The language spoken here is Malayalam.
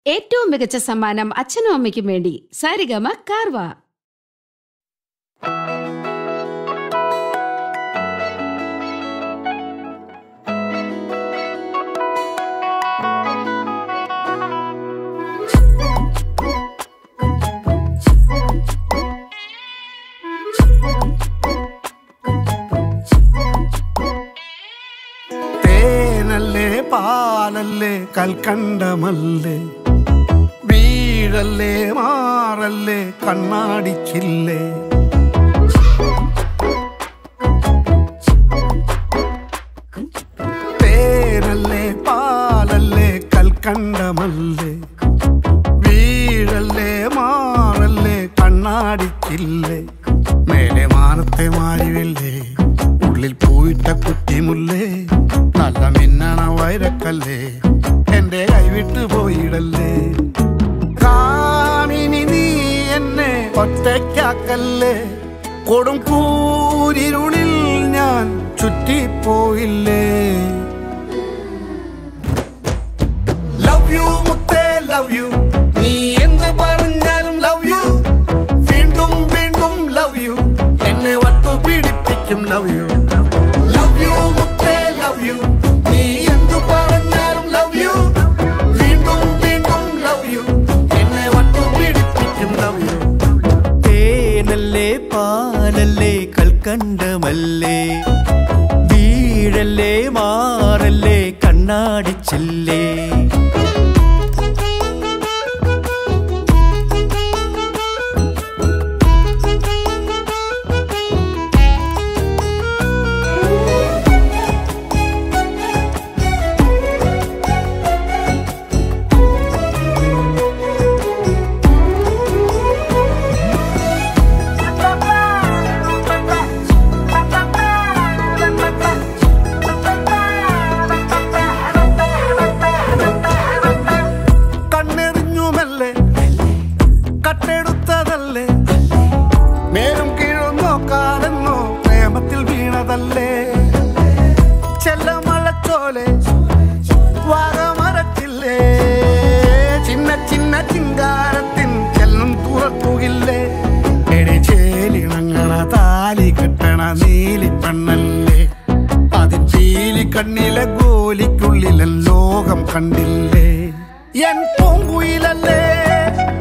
ഏറ്റവും മികച്ച സമ്മാനം അച്ഛനും അമ്മയ്ക്കും വേണ്ടി സാരിഗമ കാർവ തേനല്ലേ പാലല്ലേ കൽക്കണ്ടമല്ലേ വീഴല്ലേ മാറല്ലേ കണ്ണാടിച്ചില്ലേ തേനല്ലേ പാലല്ലേ കൽക്കണ്ടമല്ലേ വീഴല്ലേ മാറല്ലേ കണ്ണാടിച്ചില്ലേ മേലെ മാനത്തെ മാറിവില്ലേ ഉള്ളിൽ പോയിട്ട കുറ്റിമുല്ലേ നല്ല മിന്നണ വൈരക്കല്ലേ എന്റെ കൈവിട്ട് പോയിടല്ലേ കാമിനി നീ എന്നെ ഒറ്റയ്ക്കാക്കല്ലേ കൊടും കൂരിരുളിൽ ഞാൻ ചുറ്റിപ്പോയില്ലേ ലവ് യു മുത്തേ ലവ് യു നീ എന്ത് പറഞ്ഞാലും ലവ് യു വീണ്ടും വീണ്ടും ലവ് യു എന്നെ വട്ടു പീഡിപ്പിക്കും ലവ് യു ലവ് യു മുത്തേ ലവ് യു നീ എന്ത് പറഞ്ഞാലും ലവ് യു വീണ്ടും വീണ്ടും ലവ് യു എന്നെ വട്ടു പീഡിപ്പിക്കും ലവ് യു തേനല്ലേ പാലല്ലേ കൽക്കണ്ടമല്ലേ വീഴല്ലേ മാറല്ലേ കണ്ണാടിച്ചില്ലേ കണ്ണെറിഞ്ഞുമല്ലേ കട്ടെടുത്തതല്ലേ മേലും കീഴും നോക്കാതെന്നോ പ്രേമത്തിൽ വീണതല്ലേ ചെല്ലമഴച്ചോലെ വാഗമരച്ചില്ലേ ചിന്ന ചിന്ന ചിങ്കാരത്തിൻ ചെല്ലും തുറക്കുകില്ലേ എടി ചേലിണങ്ങണ താലി കെട്ടണ നീലി പെണ്ണല്ലേ അതിൻ ചീലി കണ്ണിലെ ഗോലിക്കുള്ളിലെ ലോകം കണ്ടില്ലേ എൻ പൂങ്കുയിലല്ലേ